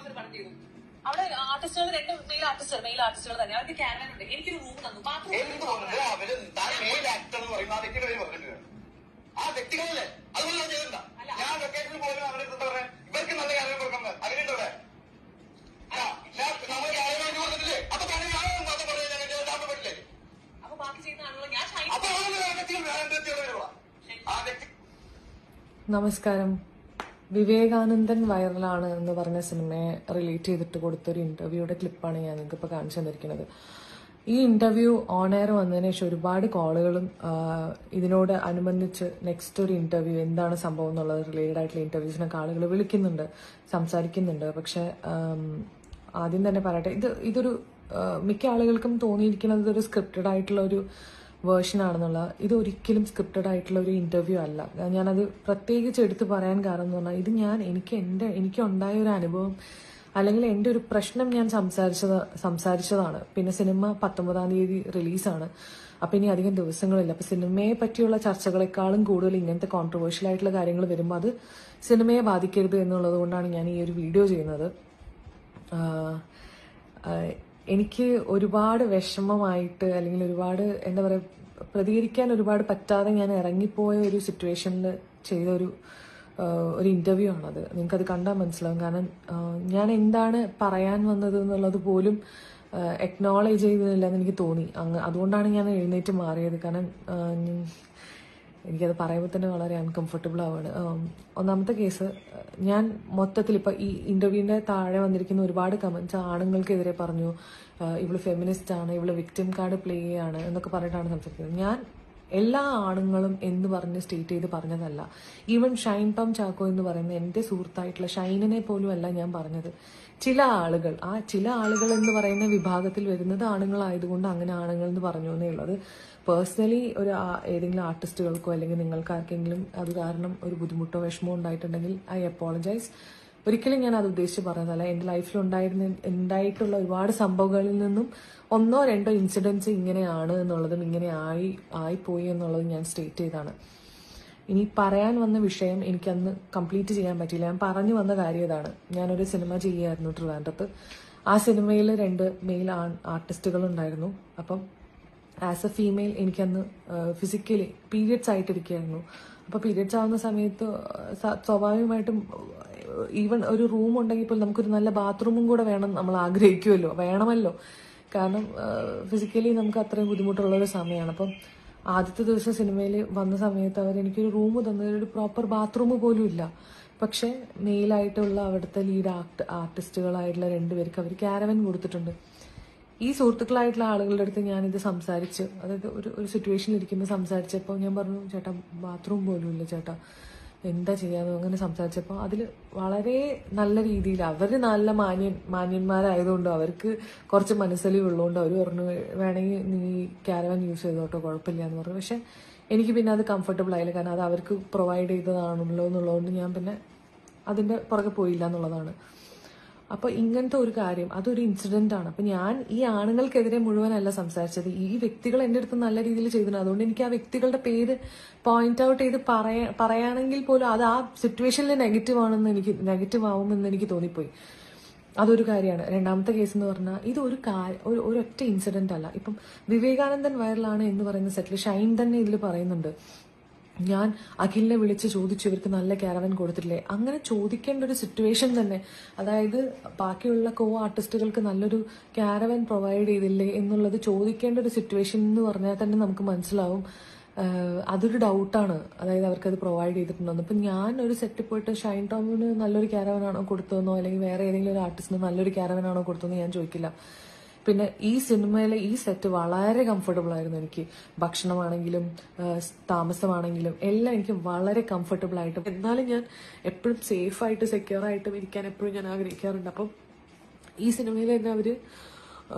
മാസം ഒരു പടം ചെയ്തു അവിടെ ആർട്ടിസ്റ്റുകൾ രണ്ട് മെയിൽ ആർട്ടിസ്റ്റുകൾ മെയിൽ ആർട്ടിസ്റ്റുകൾ തന്നെ അവർക്ക് ക്യാരവൻ ഉണ്ട് എനിക്കൊരു റൂം തന്നു ബാത്റൂം എന്ത് പറഞ്ഞത് അവര് താൻ മെയിൽ ആക്ടർ എന്ന് പറയുന്ന ആ വ്യക്തിയുടെ പേര് പറഞ്ഞിട്ട് ആ വ്യക്തികളല്ലേ അതുപോലെ ഞാൻ ചെയ്തിട്ടുണ്ട ഞാൻ വെക്കേഷനിൽ പോലും അവരുടെ അടുത്ത് പറയാം ഇവർക്ക് നല്ല കാര്യം കൊടുക്കുന്നത് അതിനുണ്ട് അവിടെ ആ, ഞാൻ നമ്മൾ കാര്യം വേണ്ടി കൊടുത്തിട്ടില്ലേ അപ്പൊ തന്നെ ഞാൻ മാത്രം പറയാൻ ഞാൻ എഴുതാൻ പറ്റില്ലേ അപ്പൊ ബാക്കി ചെയ്യുന്ന ആളുകൾ ഞാൻ ഷൈൻ അപ്പൊ അവരുടെ ആ വ്യക്തികൾ വേറെ എന്ത് വ്യക്തികൾ വരുവാ ആ വ്യക്തി നമസ്കാരം വിവേകാനന്ദൻ വൈറലാണ് എന്ന് പറഞ്ഞ സിനിമയെ റിലേറ്റ് ചെയ്തിട്ട് കൊടുത്തൊരു ഇന്റർവ്യൂയുടെ ക്ലിപ്പാണ് ഞാൻ നിങ്ങൾക്ക് ഇപ്പോൾ കാണിച്ചു തന്നിരിക്കുന്നത് ഈ ഇന്റർവ്യൂ ഓൺ എയർ വന്നതിന് ശേഷം ഒരുപാട് കോളുകളും ഇതിനോട് അനുബന്ധിച്ച് നെക്സ്റ്റ് ഒരു ഇന്റർവ്യൂ എന്താണ് സംഭവം എന്നുള്ളത് റിലേറ്റഡ് ആയിട്ടുള്ള ഇന്റർവ്യൂസിനൊക്കെ ആളുകൾ വിളിക്കുന്നുണ്ട് സംസാരിക്കുന്നുണ്ട് പക്ഷെ ആം, ആദ്യം തന്നെ പറയട്ടെ ഇത് ഇതൊരു ആ, മിക്ക ആളുകൾക്കും തോന്നിയിരിക്കുന്നത് ഇതൊരു സ്ക്രിപ്റ്റഡ് ആയിട്ടുള്ള ഒരു വേർഷൻ ആണെന്നുള്ള ഇത് ഒരിക്കലും സ്ക്രിപ്റ്റഡ് ആയിട്ടുള്ള ഒരു ഇന്റർവ്യൂ അല്ല ഞാനത് പ്രത്യേകിച്ച് എടുത്തു പറയാൻ കാരണം എന്ന് പറഞ്ഞാൽ ഇത് ഞാൻ എനിക്ക് എൻ്റെ എനിക്ക് ഉണ്ടായ ഒരു അനുഭവം അല്ലെങ്കിൽ എൻ്റെ ഒരു പ്രശ്നം ഞാൻ സംസാരിച്ചത് സംസാരിച്ചതാണ് പിന്നെ സിനിമ പത്തൊമ്പതാം തീയതി റിലീസാണ് അപ്പൊ ഇനി അധികം ദിവസങ്ങളില്ല അപ്പൊ സിനിമയെ പറ്റിയുള്ള ചർച്ചകളെക്കാളും കൂടുതൽ ഇങ്ങനത്തെ കോൺട്രവേഴ്ഷ്യൽ ആയിട്ടുള്ള കാര്യങ്ങൾ വരുമ്പോൾ അത് സിനിമയെ ബാധിക്കരുത് എന്നുള്ളത് കൊണ്ടാണ് ഞാൻ ഈ ഒരു വീഡിയോ ചെയ്യുന്നത് ആഹ് ആഹ് എനിക്ക് ഒരുപാട് വിഷമമായിട്ട് അല്ലെങ്കിൽ ഒരുപാട് എന്താ പറയുക പ്രതികരിക്കാൻ ഒരുപാട് പറ്റാതെ ഞാൻ ഇറങ്ങിപ്പോയ ഒരു സിറ്റുവേഷനിൽ ചെയ്ത ഒരു ആഹ് ഒരു ഇന്റർവ്യൂ ആണത് നിങ്ങൾക്കത് കണ്ടാൽ മനസ്സിലാവും കാരണം ആഹ് ഞാൻ എന്താണ് പറയാൻ വന്നത് എന്നുള്ളത് പോലും എക്നോളേജ് ചെയ്യുന്നില്ല എന്ന് എനിക്ക് തോന്നി അങ്ങ് അതുകൊണ്ടാണ് ഞാൻ എഴുന്നേറ്റ് മാറിയത് കാരണം ആഹ് ഞാൻ- എനിക്കത് പറയുമ്പോൾ തന്നെ വളരെ അൺകംഫർട്ടബിൾ ആവാണ് ഉം, ഒന്നാമത്തെ കേസ് ഞാൻ മൊത്തത്തിൽ ഇപ്പൊ ഈ ഇന്റർവ്യൂവിന്റെ താഴെ വന്നിരിക്കുന്ന ഒരുപാട് കമന്റ്സ് ആണുങ്ങൾക്കെതിരെ പറഞ്ഞു ആ, ഇവള് ഫെമിനിസ്റ്റ് ആണ് ഇവള് വിക്ടിം കാർഡ് പ്ലേ ആണ് എന്നൊക്കെ പറഞ്ഞിട്ടാണ് സംസാരിക്കുന്നത് ഞാൻ എല്ലാ ആണുങ്ങളും എന്ന് പറഞ്ഞ് സ്റ്റേറ്റ് ചെയ്ത് പറഞ്ഞതല്ല ഈവൻ ഷൈൻ പം ചാക്കോ എന്ന് പറയുന്ന എന്റെ സുഹൃത്തായിട്ടുള്ള ഷൈനിനെ പോലും അല്ല ഞാൻ പറഞ്ഞത് ചില ആളുകൾ ആ ചില ആളുകൾ എന്ന് പറയുന്ന വിഭാഗത്തിൽ വരുന്നത് ആണുങ്ങളായതുകൊണ്ട് അങ്ങനെ ആണുങ്ങൾ എന്ന് പറഞ്ഞു എന്നേ ഉള്ളൂ അത് പേഴ്സണലി ഒരു ആ- ഏതെങ്കിലും ആർട്ടിസ്റ്റുകൾക്കോ അല്ലെങ്കിൽ നിങ്ങൾക്ക് ആർക്കെങ്കിലും അത് കാരണം ഒരു ബുദ്ധിമുട്ടോ വിഷമോ ഉണ്ടായിട്ടുണ്ടെങ്കിൽ ഐ അപ്പോളജൈസ് ഒരിക്കലും ഞാൻ അത് ഉദ്ദേശിച്ച് പറഞ്ഞതല്ല എൻ്റെ ലൈഫിൽ ഉണ്ടായിരുന്ന ഉണ്ടായിട്ടുള്ള ഒരുപാട് സംഭവങ്ങളിൽ നിന്നും ഒന്നോ രണ്ടോ ഇൻസിഡൻസ് ഇങ്ങനെയാണ് എന്നുള്ളതും ഇങ്ങനെ ആയി ആയിപ്പോയി എന്നുള്ളതും ഞാൻ സ്റ്റേറ്റ് ചെയ്താണ് ഇനി പറയാൻ വന്ന വിഷയം എനിക്കന്ന് കംപ്ലീറ്റ് ചെയ്യാൻ പറ്റിയില്ല ഞാൻ പറഞ്ഞു വന്ന കാര്യം ഇതാണ് ഞാനൊരു സിനിമ ചെയ്യായിരുന്നു ട്രിവാൻഡ്രത്ത് ആ സിനിമയിൽ രണ്ട് മെയിൽ ആൺ ആർട്ടിസ്റ്റുകൾ ഉണ്ടായിരുന്നു അപ്പം ആസ് എ ഫീമെയിൽ എനിക്കന്ന് ഫിസിക്കലി പീരിയഡ്സ് ആയിട്ടിരിക്കുകയായിരുന്നു അപ്പോൾ പീരിയഡ്സ് ആവുന്ന സമയത്ത് സ- സ്വാഭാവികമായിട്ടും ഈവൻ ഒരു റൂം ഉണ്ടെങ്കിൽ പോലും നമുക്കൊരു നല്ല ബാത്റൂമും കൂടെ വേണം നമ്മൾ ആഗ്രഹിക്കുമല്ലോ വേണമല്ലോ കാരണം ഫിസിക്കലി നമുക്ക് അത്രയും ബുദ്ധിമുട്ടുള്ള ഒരു സമയമാണ് അപ്പം ആദ്യത്തെ ദിവസം സിനിമയിൽ വന്ന സമയത്ത് അവർ എനിക്കൊരു റൂം തന്നത് ഒരു പ്രോപ്പർ ബാത്റൂം പോലും ഇല്ല പക്ഷെ മെയിലായിട്ടുള്ള അവിടുത്തെ ലീഡ് ആർട്ട് ആർട്ടിസ്റ്റുകളായിട്ടുള്ള രണ്ടുപേർക്ക് അവർ ക്യാരവൻ കൊടുത്തിട്ടുണ്ട് ഈ സുഹൃത്തുക്കളായിട്ടുള്ള ആളുകളുടെ അടുത്ത് ഞാനിത് സംസാരിച്ച് അതായത് ഒരു ഒരു സിറ്റുവേഷനിൽ ഇരിക്കുമ്പോൾ സംസാരിച്ചപ്പോൾ ഞാൻ പറഞ്ഞു ചേട്ടാ ബാത്റൂം പോലും ഇല്ല ചേട്ടാ എന്താ ചെയ്യാന്ന് അങ്ങനെ സംസാരിച്ചപ്പോൾ അതിൽ വളരെ നല്ല രീതിയിൽ അവർ നല്ല മാന്യൻ മാന്യന്മാരായതുകൊണ്ട് അവർക്ക് കുറച്ച് മനസ്സലിവുള്ളതുകൊണ്ട് അവർ പറഞ്ഞു വേണമെങ്കിൽ നീ ക്യാരവൻ യൂസ് ചെയ്തോട്ടോ കുഴപ്പമില്ല എന്ന് പറഞ്ഞു പക്ഷെ എനിക്ക് പിന്നെ അത് കംഫർട്ടബിൾ ആയില്ല കാരണം അത് അവർക്ക് പ്രൊവൈഡ് ചെയ്തതാണല്ലോ എന്നുള്ളതുകൊണ്ട് ഞാൻ പിന്നെ അതിന്റെ പുറകെ പോയില്ല എന്നുള്ളതാണ് അപ്പൊ ഇങ്ങനത്തെ ഒരു കാര്യം അതൊരു ഇൻസിഡന്റ് ആണ് അപ്പൊ ഞാൻ ഈ ആണുങ്ങൾക്കെതിരെ മുഴുവനല്ല സംസാരിച്ചത് ഈ വ്യക്തികൾ എന്റെ അടുത്ത് നല്ല രീതിയിൽ ചെയ്തിട്ടുണ്ട് അതുകൊണ്ട് എനിക്ക് ആ വ്യക്തികളുടെ പേര് പോയിന്റ് ഔട്ട് ചെയ്ത് പറയാ പറയുകയാണെങ്കിൽ പോലും അത് ആ സിറ്റുവേഷനിൽ നെഗറ്റീവ് ആണെന്ന് എനിക്ക് നെഗറ്റീവ് ആവുമെന്ന് എനിക്ക് തോന്നിപ്പോയി അതൊരു കാര്യമാണ് രണ്ടാമത്തെ കേസ് എന്ന് പറഞ്ഞാൽ ഇത് ഒരു കാ- ഒരു ഒരൊറ്റ ഇൻസിഡന്റ് അല്ല ഇപ്പം വിവേകാനന്ദൻ വൈറലാണ് എന്ന് പറയുന്ന സെറ്റിൽ ഷൈൻ തന്നെ ഇതിൽ പറയുന്നുണ്ട് ഞാൻ അഖിലിനെ വിളിച്ച് ചോദിച്ചു ഇവർക്ക് നല്ല ക്യാരവൻ കൊടുത്തിട്ടില്ലേ അങ്ങനെ ചോദിക്കേണ്ട ഒരു സിറ്റുവേഷൻ തന്നെ അതായത് ബാക്കിയുള്ള കോ ആർട്ടിസ്റ്റുകൾക്ക് നല്ലൊരു ക്യാരവൻ പ്രൊവൈഡ് ചെയ്തില്ലേ എന്നുള്ളത് ചോദിക്കേണ്ട ഒരു സിറ്റുവേഷൻ എന്ന് പറഞ്ഞാൽ തന്നെ നമുക്ക് മനസ്സിലാവും ആഹ് അതൊരു ഡൗട്ടാണ് അതായത് അവർക്കത് പ്രൊവൈഡ് ചെയ്തിട്ടുണ്ടോ ഇപ്പം ഞാൻ ഒരു സെറ്റ് പോയിട്ട് ഷൈൻ ടോമിന് നല്ലൊരു ക്യാരവനാണോ കൊടുത്തതെന്നോ അല്ലെങ്കിൽ വേറെ ഏതെങ്കിലും ഒരു ആർട്ടിസ്റ്റിന് നല്ലൊരു ക്യാരവനാണോ കൊടുത്തതെന്ന് ഞാൻ ചോദിക്കില്ല പിന്നെ ഈ സിനിമയിലെ ഈ സെറ്റ് വളരെ കംഫർട്ടബിൾ ആയിരുന്നു എനിക്ക് ഭക്ഷണമാണെങ്കിലും ആ, താമസമാണെങ്കിലും എല്ലാം എനിക്ക് വളരെ കംഫർട്ടബിൾ ആയിട്ടും എന്നാലും ഞാൻ എപ്പോഴും സേഫ് ആയിട്ട് സെക്യൂർ ആയിട്ടും ഇരിക്കാൻ എപ്പോഴും ഞാൻ ആഗ്രഹിക്കാറുണ്ട് അപ്പം ഈ സിനിമയിൽ തന്നെ അവര് ആ,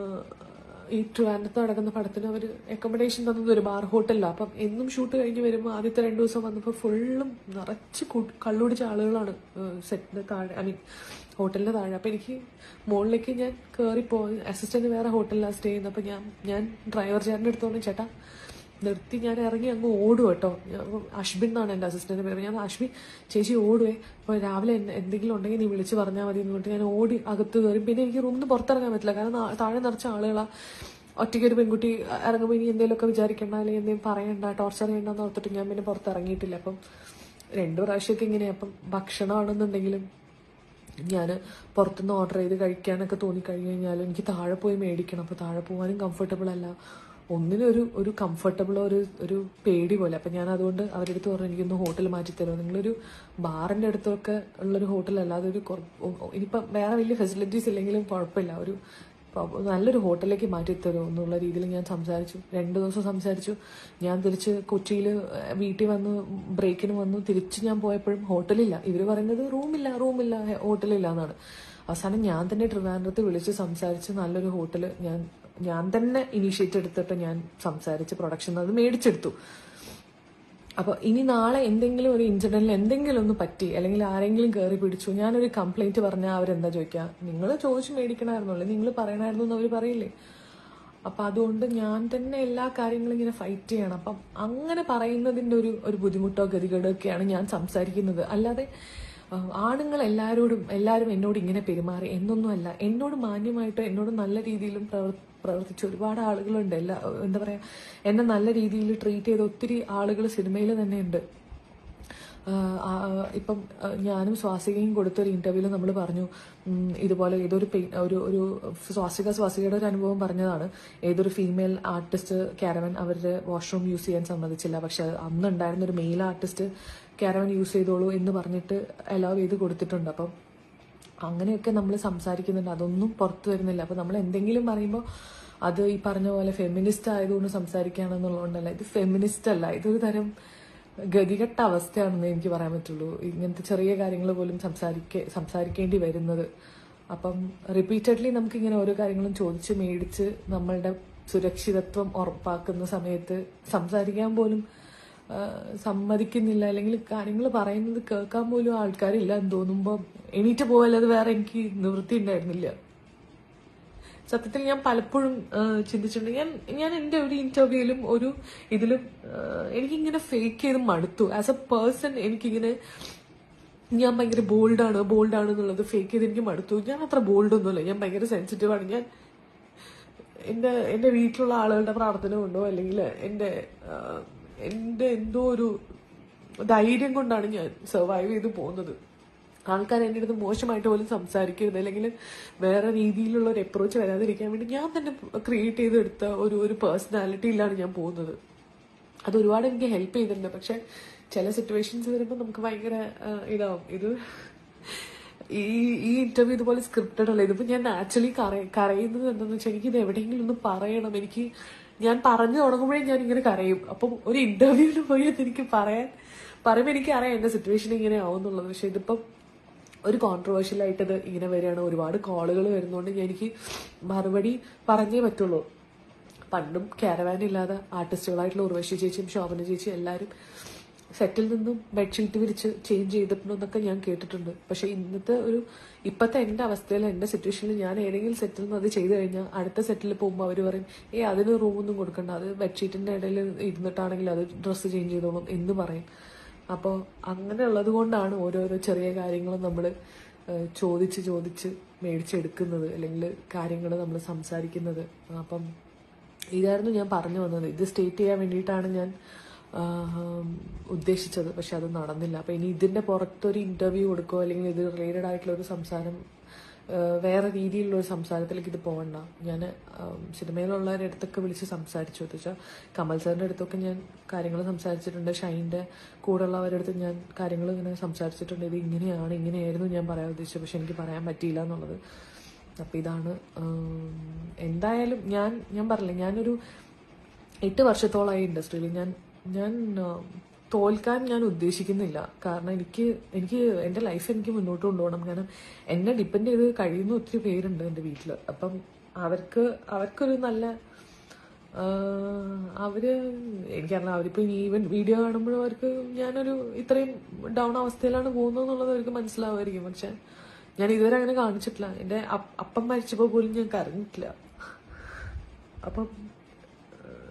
ഈ ട്രിവാൻഡ്രത്ത് നടക്കുന്ന പടത്തിന് അവർ അക്കോമഡേഷൻ തന്നത് ഒരു ബാർ ഹോട്ടലിലാണ് അപ്പം എന്നും ഷൂട്ട് കഴിഞ്ഞ് വരുമ്പോൾ ആദ്യത്തെ രണ്ടു ദിവസം വന്നപ്പോൾ ഫുള്ളും നിറച്ച് കൂ- കള്ളുടിച്ച ആളുകളാണ് സെറ്റിന്റെ താഴെ ഐ മീൻ ഹോട്ടലിന്റെ താഴെ അപ്പം എനിക്ക് മുകളിലേക്ക് ഞാൻ കയറിപ്പോയി അസിസ്റ്റന്റ് വേറെ ഹോട്ടലിലാണ് സ്റ്റേ ചെയ്യുന്നത് അപ്പം ഞാൻ ഞാൻ ഡ്രൈവർ ചേട്ടൻ്റെ അടുത്ത് പറഞ്ഞു ചേട്ടാ നിർത്തി ഞാൻ ഇറങ്ങി അങ്ങ് ഓടും കേട്ടോ ഞാൻ- അശ്ബിൻ എന്നാണ് എൻ്റെ അസിസ്റ്റന്റ് പേര് ഞാൻ അശ്ബിൻ ചേച്ചി ഓടുവേ അപ്പോൾ രാവിലെ എന്നെ- എന്തെങ്കിലും ഉണ്ടെങ്കിൽ നീ വിളിച്ച് പറഞ്ഞാൽ മതി എന്ന് പറഞ്ഞിട്ട് ഞാൻ ഓടി അകത്ത് കയറി പിന്നെ എനിക്ക് റൂമിൽ നിന്ന് പുറത്തിറങ്ങാൻ പറ്റില്ല കാരണം നാ- താഴെ നിറച്ച ആളുകളാ ഒറ്റയ്ക്ക് ഒരു പെൺകുട്ടി ഇറങ്ങുമ്പോൾ ഇനി എന്തെങ്കിലുമൊക്കെ വിചാരിക്കണ്ട അല്ലെങ്കിൽ എന്തെങ്കിലും പറയണ്ട ടോർച്ചർ ചെയ്യണ്ടെന്ന് ഓർത്തിട്ട് ഞാൻ പിന്നെ പുറത്തിറങ്ങിയിട്ടില്ല അപ്പം രണ്ടു പ്രാവശ്യമൊക്കെ ഇങ്ങനെയാ അപ്പം ഭക്ഷണമാണെന്നുണ്ടെങ്കിലും ഞാൻ പുറത്തുനിന്ന് ഓർഡർ ചെയ്ത് കഴിക്കാനൊക്കെ തോന്നിക്കഴിഞ്ഞ് കഴിഞ്ഞാൽ എനിക്ക് താഴെ പോയി മേടിക്കണം അപ്പോൾ താഴെ പോകാനും കംഫർട്ടബിൾ അല്ല ഒന്നിനും ഒരു ഒരു കംഫർട്ടബിളോ ഒരു ഒരു പേടി പോലെ അപ്പം ഞാൻ അതുകൊണ്ട് അവരുടെ അടുത്ത് പറഞ്ഞു എനിക്കൊന്ന് ഹോട്ടൽ മാറ്റി തരുമോ നിങ്ങളൊരു ബാറിൻ്റെ അടുത്തൊക്കെ ഉള്ളൊരു ഹോട്ടലല്ല അതൊരു കൊ- ഒ- ഒ- ഇനിയിപ്പം വേറെ വലിയ ഫെസിലിറ്റീസ് ഇല്ലെങ്കിലും കുഴപ്പമില്ല ഒരു ഇപ്പം നല്ലൊരു ഹോട്ടലിലേക്ക് മാറ്റി തരുമോ എന്നുള്ള രീതിയിൽ ഞാൻ സംസാരിച്ചു രണ്ട് ദിവസം സംസാരിച്ചു ഞാൻ തിരിച്ച് കൊച്ചിയിൽ വീട്ടിൽ വന്ന് ബ്രേക്കിന് വന്നു തിരിച്ച് ഞാൻ പോയപ്പോഴും ഹോട്ടലില്ല ഇവർ പറയുന്നത് റൂമില്ല റൂമില്ല ഹെ- ഹോട്ടലില്ല എന്നാണ് അവസാനം ഞാൻ തന്നെ ട്രിവാൻഡ്രത്ത് വിളിച്ച് സംസാരിച്ച് നല്ലൊരു ഹോട്ടൽ ഞാൻ ഞാൻ തന്നെ ഇനീഷ്യേറ്റ് എടുത്തിട്ട് ഞാൻ സംസാരിച്ച് പ്രൊഡക്ഷൻ അത് മേടിച്ചെടുത്തു അപ്പൊ ഇനി നാളെ എന്തെങ്കിലും ഒരു ഇൻസിഡന്റിൽ എന്തെങ്കിലും ഒന്ന് പറ്റി അല്ലെങ്കിൽ ആരെങ്കിലും കയറി പിടിച്ചു ഞാനൊരു കംപ്ലൈന്റ് പറഞ്ഞാൽ അവരെന്താ ചോദിക്കുക നിങ്ങൾ ചോദിച്ചു മേടിക്കണമായിരുന്നുള്ളൂ നിങ്ങൾ പറയണമായിരുന്നു എന്ന് അവർ പറയില്ലേ അപ്പൊ അതുകൊണ്ട് ഞാൻ തന്നെ എല്ലാ കാര്യങ്ങളും ഇങ്ങനെ ഫൈറ്റ് ചെയ്യണം അപ്പം അങ്ങനെ പറയുന്നതിന്റെ ഒരു ഒരു ബുദ്ധിമുട്ടോ ഗതികേടോ ഒക്കെയാണ് ഞാൻ സംസാരിക്കുന്നത് അല്ലാതെ ആ, ആണുങ്ങൾ എല്ലാവരോടും എല്ലാവരും എന്നോട് ഇങ്ങനെ പെരുമാറി എന്നൊന്നുമല്ല എന്നോട് മാന്യമായിട്ട് എന്നോട് നല്ല രീതിയിലും പ്രവർ പ്രവർത്തിച്ച ഒരുപാട് ആളുകളുണ്ട് എല്ലാ എന്താ പറയാ എന്നെ നല്ല രീതിയിൽ ട്രീറ്റ് ചെയ്ത ഒത്തിരി ആളുകൾ സിനിമയിൽ തന്നെ ഉണ്ട് ആഹ് ആ- ഇപ്പം ആഹ് ഞാനും സ്വാസികയും കൊടുത്തൊരു ഇന്റർവ്യൂവിൽ നമ്മൾ പറഞ്ഞു ഉം, ഇതുപോലെ ഏതൊരു പെ- ഒരു ഒരു സ്വാസിക സ്വാസികയുടെ ഒരു അനുഭവം പറഞ്ഞതാണ് ഏതൊരു ഫീമെയിൽ ആർട്ടിസ്റ്റ് കാരവൻ അവരുടെ വാഷ്റൂം യൂസ് ചെയ്യാൻ സമ്മതിച്ചില്ല പക്ഷെ അന്ന് ഉണ്ടായിരുന്ന ഒരു മെയിൽ ആർട്ടിസ്റ്റ് കാരവൻ യൂസ് ചെയ്തോളൂ എന്ന് പറഞ്ഞിട്ട് അലൗ ചെയ്ത് കൊടുത്തിട്ടുണ്ട് അപ്പം അങ്ങനെയൊക്കെ നമ്മൾ സംസാരിക്കുന്നുണ്ട് അതൊന്നും പുറത്തു വരുന്നില്ല അപ്പൊ നമ്മൾ എന്തെങ്കിലും പറയുമ്പോൾ അത് ഈ പറഞ്ഞ പോലെ ഫെമിനിസ്റ്റ് ആയതുകൊണ്ട് സംസാരിക്കുകയാണെന്നുള്ളതുകൊണ്ടല്ല ഇത് ഫെമിനിസ്റ്റ് അല്ല ഇതൊരു തരം ഗതികെട്ട അവസ്ഥയാണെന്ന് എനിക്ക് പറയാൻ പറ്റുള്ളൂ ഇങ്ങനത്തെ ചെറിയ കാര്യങ്ങൾ പോലും സംസാരിക്ക സംസാരിക്കേണ്ടി വരുന്നത് അപ്പം റിപ്പീറ്റഡ്ലി നമുക്ക് ഇങ്ങനെ ഓരോ കാര്യങ്ങളും ചോദിച്ച് മേടിച്ച് നമ്മളുടെ സുരക്ഷിതത്വം ഉറപ്പാക്കുന്ന സമയത്ത് സംസാരിക്കാൻ പോലും ആ, സമ്മതിക്കുന്നില്ല അല്ലെങ്കിൽ കാര്യങ്ങൾ പറയുന്നത് കേൾക്കാൻ പോലും ആൾക്കാരില്ല എന്ന് തോന്നുമ്പോൾ എണീറ്റ് പോയല്ലാതെ വേറെ എനിക്ക് നിവൃത്തി ഉണ്ടായിരുന്നില്ല സത്യത്തിൽ ഞാൻ പലപ്പോഴും ആ, ചിന്തിച്ചിട്ടുണ്ട് ഞാൻ ഞാൻ എൻ്റെ ഒരു ഇന്റർവ്യൂവിലും ഒരു ഇതിലും ആ, എനിക്കിങ്ങനെ ഫേക്ക് ചെയ്ത് മടുത്തു ആസ് എ പേഴ്സൺ എനിക്കിങ്ങനെ ഞാൻ ഭയങ്കര ബോൾഡാണ് ബോൾഡാണ് എന്നുള്ളത് ഫേക്ക് ചെയ്ത് എനിക്ക് മടുത്തു ഞാൻ അത്ര ബോൾഡ് ഒന്നുമല്ല ഞാൻ ഭയങ്കര സെൻസിറ്റീവ് ആണ് ഞാൻ എൻ്റെ എൻ്റെ വീട്ടിലുള്ള ആളുകളുടെ പ്രാർത്ഥന കൊണ്ടോ അല്ലെങ്കിൽ എൻ്റെ ആ, എൻ്റെ എന്തോ ഒരു ധൈര്യം കൊണ്ടാണ് ഞാൻ സർവൈവ് ചെയ്ത് പോകുന്നത് ആൾക്കാർ എൻ്റെ അടുത്ത് മോശമായിട്ട് പോലും സംസാരിക്കരുത് അല്ലെങ്കിൽ വേറെ രീതിയിലുള്ള ഒരു അപ്രോച്ച് വരാതിരിക്കാൻ വേണ്ടി ഞാൻ തന്നെ ക്രിയേറ്റ് ചെയ്തെടുത്ത ഒരു ഒരു പേഴ്സണാലിറ്റിയിലാണ് ഞാൻ പോകുന്നത് അത് ഒരുപാട് എനിക്ക് ഹെൽപ്പ് ചെയ്തിട്ടുണ്ട് പക്ഷെ ചില സിറ്റുവേഷൻസ് വരുമ്പോൾ നമുക്ക് ഭയങ്കര ആ, ഇതാവും ഇത് ഈ ഈ ഇന്റർവ്യൂ ഇതുപോലെ സ്ക്രിപ്റ്റഡ് അല്ല ഇതിപ്പോ ഞാൻ ആക്ച്വലി കരയുന്നത് എന്താണെന്ന് വെച്ചാൽ എനിക്ക് ഇത് എവിടെയെങ്കിലും ഒന്ന് പറയണം എനിക്ക് ഞാൻ പറഞ്ഞു തുടങ്ങുമ്പോഴേ ഞാൻ ഇങ്ങനെ കരയും അപ്പം ഒരു ഇന്റർവ്യൂവിന് പോയി അത് എനിക്ക് പറയാൻ പറയുമ്പോൾ എനിക്ക് അറിയാം എന്റെ സിറ്റുവേഷൻ ഇങ്ങനെ ആവും എന്നുള്ളത് പക്ഷെ ഇതിപ്പം ഒരു കോൺട്രവേഴ്ഷ്യൽ ആയിട്ട് ഇത് ഇങ്ങനെ വരികയാണ് ഒരുപാട് കോളുകൾ വരുന്നതുകൊണ്ട് ഞാൻ എനിക്ക് മറുപടി പറഞ്ഞേ പറ്റുള്ളൂ പണ്ടും ക്യാരവാൻ ഇല്ലാതെ ആർട്ടിസ്റ്റുകളായിട്ടുള്ള ഉർവശി ചേച്ചിയും ശോഭന ചേച്ചിയും എല്ലാവരും സെറ്റിൽ നിന്നും ബെഡ്ഷീറ്റ് വിരിച്ച് ചേഞ്ച് ചെയ്തിട്ടുണ്ടെന്നൊക്കെ ഞാൻ കേട്ടിട്ടുണ്ട് പക്ഷെ ഇന്നത്തെ ഒരു ഇപ്പോഴത്തെ എൻ്റെ അവസ്ഥയിൽ എൻ്റെ സിറ്റുവേഷനിൽ ഞാൻ ഏതെങ്കിലും സെറ്റിൽ നിന്ന് അത് ചെയ്തു കഴിഞ്ഞാൽ അടുത്ത സെറ്റിൽ പോകുമ്പോൾ അവർ പറയും ഏ അതിന് റൂമൊന്നും കൊടുക്കണ്ട അത് ബെഡ്ഷീറ്റിന്റെ ഇടയിൽ ഇരുന്നിട്ടാണെങ്കിൽ അത് ഡ്രസ്സ് ചേഞ്ച് ചെയ്തോളും എന്ന് പറയും അപ്പോൾ അങ്ങനെ ഉള്ളത് കൊണ്ടാണ് ഓരോരോ ചെറിയ കാര്യങ്ങളും നമ്മൾ ചോദിച്ച് ചോദിച്ച് മേടിച്ചെടുക്കുന്നത് അല്ലെങ്കിൽ കാര്യങ്ങൾ നമ്മൾ സംസാരിക്കുന്നത് അപ്പം ഇതായിരുന്നു ഞാൻ പറഞ്ഞു വന്നത് ഇത് സ്റ്റേറ്റ് ചെയ്യാൻ വേണ്ടിയിട്ടാണ് ഞാൻ ആഹ്, ഉദ്ദേശിച്ചത് പക്ഷെ അത് നടന്നില്ല അപ്പൊ ഇനി ഇതിന്റെ പുറത്തൊരു ഇന്റർവ്യൂ കൊടുക്കുകയോ അല്ലെങ്കിൽ ഇത് റിലേറ്റഡ് ആയിട്ടുള്ള ഒരു സംസാരം ആഹ്, വേറെ രീതിയിലുള്ള ഒരു സംസാരത്തിലേക്ക് ഇത് പോകണ്ട ഞാൻ സിനിമയിലുള്ളവരുടെ അടുത്തൊക്കെ വിളിച്ച് സംസാരിച്ചു എന്ന് വെച്ചാൽ കമൽ സാറിന്റെ അടുത്തൊക്കെ ഞാൻ കാര്യങ്ങൾ സംസാരിച്ചിട്ടുണ്ട് ഷൈൻ്റെ കൂടെയുള്ളവരുടെ അടുത്ത് ഞാൻ കാര്യങ്ങൾ ഇങ്ങനെ സംസാരിച്ചിട്ടുണ്ട് ഇത് ഇങ്ങനെയാണ് ഇങ്ങനെയായിരുന്നു ഞാൻ പറയാൻ ഉദ്ദേശിച്ചത് പക്ഷെ എനിക്ക് പറയാൻ പറ്റിയില്ല എന്നുള്ളത് അപ്പൊ ഇതാണ് ആം, എന്തായാലും ഞാൻ ഞാൻ പറഞ്ഞില്ലേ ഞാനൊരു എട്ട് വർഷത്തോളമായി ഇൻഡസ്ട്രിയിൽ ഞാൻ ഞാൻ ആ, തോൽക്കാൻ ഞാൻ ഉദ്ദേശിക്കുന്നില്ല കാരണം എനിക്ക് എനിക്ക് എൻ്റെ ലൈഫ് എനിക്ക് മുന്നോട്ട് കൊണ്ടുപോകണം കാരണം എന്നെ ഡിപ്പെൻഡ് ചെയ്ത് കഴിയുന്ന ഒത്തിരി പേരുണ്ട് എൻ്റെ വീട്ടിൽ അപ്പം അവർക്ക് അവർക്കൊരു നല്ല ആ, അവര് എനിക്കറിയില്ല അവരിപ്പോ ഇനി ഈവൻ വീഡിയോ കാണുമ്പോഴും അവർക്ക് ഞാനൊരു ഇത്രയും ഡൗൺ അവസ്ഥയിലാണ് പോകുന്നത് എന്നുള്ളത് അവർക്ക് മനസ്സിലാവുമായിരിക്കും പക്ഷെ ഞാൻ ഇതുവരെ അങ്ങനെ കാണിച്ചിട്ടില്ല എൻ്റെ അപ്പ- അപ്പം മരിച്ചപ്പോൾ പോലും ഞാൻ കരഞ്ഞിട്ടില്ല അപ്പം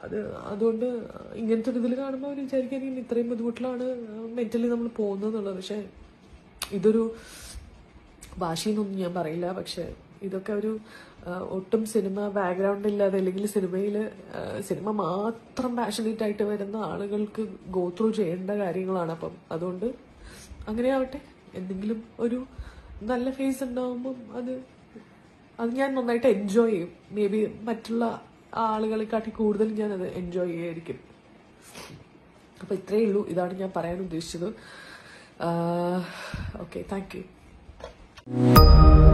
അത് അതുകൊണ്ട് ഇങ്ങനത്തെ ഒരു ഇതിൽ കാണുമ്പോൾ അവർ വിചാരിക്കാനും ഇത്രയും ബുദ്ധിമുട്ടിലാണ് മെന്റലി നമ്മൾ പോകുന്നത് എന്നുള്ളത് പക്ഷെ ഇതൊരു ഭാഷയെന്നൊന്നും ഞാൻ പറയില്ല പക്ഷെ ഇതൊക്കെ ഒരു ആ, ഒട്ടും സിനിമ ബാക്ക്ഗ്രൗണ്ട് ഇല്ലാതെ അല്ലെങ്കിൽ സിനിമയിൽ സിനിമ മാത്രം പാഷനേറ്റ് ആയിട്ട് വരുന്ന ആളുകൾക്ക് ഗോ ത്രൂ ചെയ്യേണ്ട കാര്യങ്ങളാണ് അപ്പം അതുകൊണ്ട് അങ്ങനെ ആവട്ടെ എന്തെങ്കിലും ഒരു നല്ല ഫേസ് ഉണ്ടാവുമ്പം അത് അത് ഞാൻ നന്നായിട്ട് എൻജോയ് ചെയ്യും മേ ബി മറ്റുള്ള ആളുകളെക്കാട്ടി കൂടുതൽ ഞാൻ അത് എൻജോയ് ചെയ്യായിരിക്കും അപ്പൊ ഇത്രയേ ഉള്ളൂ ഇതാണ് ഞാൻ പറയാൻ ഉദ്ദേശിച്ചത് ഓക്കെ താങ്ക് യു